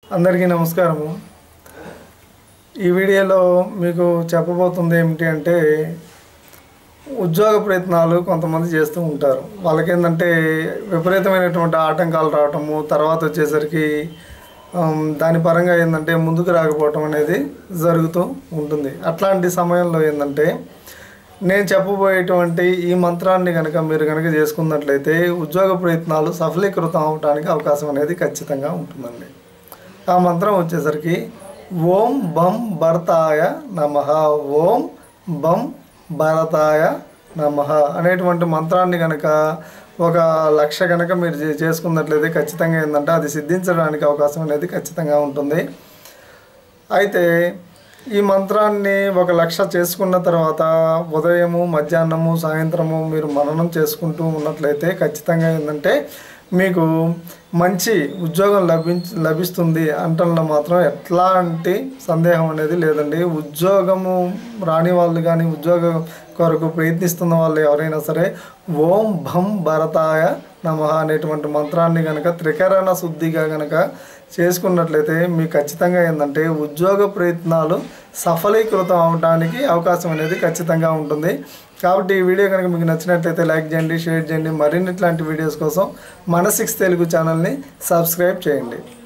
అందరికీ నమస్కారము ఈ వీడియోలో మీకు చెప్పబోతుంది ఏమిటి అంటే ఉద్యోగ ప్రయత్నాలు కొంతమంది చేస్తూ ఉంటారు వాళ్ళకి ఏంటంటే విపరీతమైనటువంటి ఆటంకాలు రావటము తర్వాత వచ్చేసరికి ఆమ్, దాని పరంగా ఏంటంటే ముందుకు రాకపోవటం అనేది జరుగుతూ ఉంటుంది అట్లాంటి సమయంలో ఏంటంటే నేను చెప్పబోయేటువంటి ఈ మంత్రాన్ని కనుక మీరు కనుక చేసుకున్నట్లయితే ఉద్యోగ ప్రయత్నాలు సఫలీకృతం అవడానికి అవకాశం అనేది ఖచ్చితంగా ఉంటుందండి ఆ మంత్రం వచ్చేసరికి ఓం బం భరతాయ నమ ఓం బం భరతాయ నమ అనేటువంటి మంత్రాన్ని కనుక ఒక లక్ష కనుక మీరు చే- చేసుకున్నట్లయితే ఖచ్చితంగా ఏంటంటే అది సిద్ధించడానికి అవకాశం అనేది ఖచ్చితంగా ఉంటుంది అయితే ఈ మంత్రాన్ని ఒక లక్ష చేసుకున్న తర్వాత ఉదయము మధ్యాహ్నము సాయంత్రము మీరు మననం చేసుకుంటూ ఉన్నట్లయితే ఖచ్చితంగా ఏంటంటే మీకు మంచి ఉద్యోగం లభించ లభిస్తుంది అంటంలో మాత్రం ఎట్లాంటి సందేహం అనేది లేదండి ఉద్యోగము రాని వాళ్ళు కానీ ఉద్యోగం కొరకు ప్రయత్నిస్తున్న వాళ్ళు ఎవరైనా సరే ఓం భం భరతాయ నమ అనేటువంటి మంత్రాన్ని కనుక త్రికరణ శుద్ధిగా కనుక చేసుకున్నట్లయితే మీకు ఖచ్చితంగా ఏంటంటే ఉద్యోగ ప్రయత్నాలు సఫలీకృతం అవడానికి అవకాశం అనేది ఖచ్చితంగా ఉంటుంది కాబట్టి ఈ వీడియో కనుక మీకు నచ్చినట్లయితే లైక్ చేయండి షేర్ చేయండి మరిన్ని ఇట్లాంటి వీడియోస్ కోసం మన సిక్స్ తెలుగు ఛానల్ని సబ్స్క్రైబ్ చేయండి